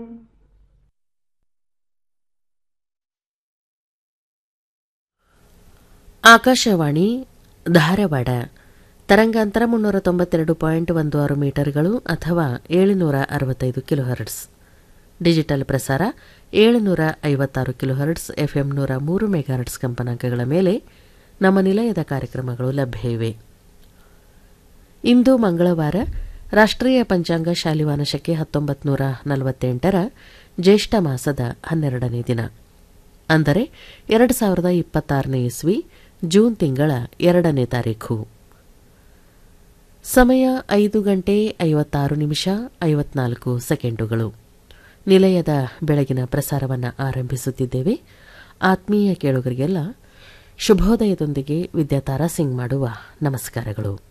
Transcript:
ಆಕಾಶವಾಣಿ ಧಾರವಾಡ ತರಂಗಾಂತರ ಮುನ್ನೂರ ತೊಂಬತ್ತೆರಡು ಪಾಯಿಂಟ್ ಒಂದು ಆರು ಮೀಟರ್ಗಳು ಅಥವಾ ಏಳುನೂರ ಅರವತ್ತೈದು ಕಿಲೋಹರ್ಟ್ಸ್ ಡಿಜಿಟಲ್ ಪ್ರಸಾರ ಏಳುನೂರ ಐವತ್ತಾರು ಕಿಲೋಹರ್ಟ್ಸ್ ಎಫ್ಎಂ ನೂರ ಮೂರು ಮೆಗಾಹರ್ಟ್ಸ್ ಕಂಪನಾಂಕಗಳ ಮೇಲೆ ನಮ್ಮ ನಿಲಯದ ಕಾರ್ಯಕ್ರಮಗಳು ಲಭ್ಯ ಇವೆ ಇಂದು ಮಂಗಳವಾರ ರಾಷ್ಟ್ರೀಯ ಪಂಚಾಂಗ ಶಾಲಿವಾನ ಶಕೆ ಹತ್ತೊಂಬತ್ತು ನೂರ ನಲವತ್ತೆಂಟರ ಜ್ಯೇಷ್ಠ ಮಾಸದ ಹನ್ನೆರಡನೇ ದಿನ ಅಂದರೆ ಎರಡು ಸಾವಿರದ ಇಪ್ಪತ್ತಾರನೇ ಇಸ್ವಿ ಜೂನ್ ತಿಂಗಳ ಎರಡನೇ ತಾರೀಖು ಸಮಯ ಐದು ಗಂಟೆ ಐವತ್ತಾರು ನಿಮಿಷ ಐವತ್ನಾಲ್ಕು ಸೆಕೆಂಡುಗಳು ನಿಲಯದ ಬೆಳಗಿನ ಪ್ರಸಾರವನ್ನು ಆರಂಭಿಸುತ್ತಿದ್ದೇವೆ ಆತ್ಮೀಯ ಕೇಳುಗರಿಗೆಲ್ಲ ಶುಭೋದಯದೊಂದಿಗೆ ವಿದ್ಯಾತಾರಾ ಸಿಂಗ್ ಮಾಡುವ ನಮಸ್ಕಾರಗಳು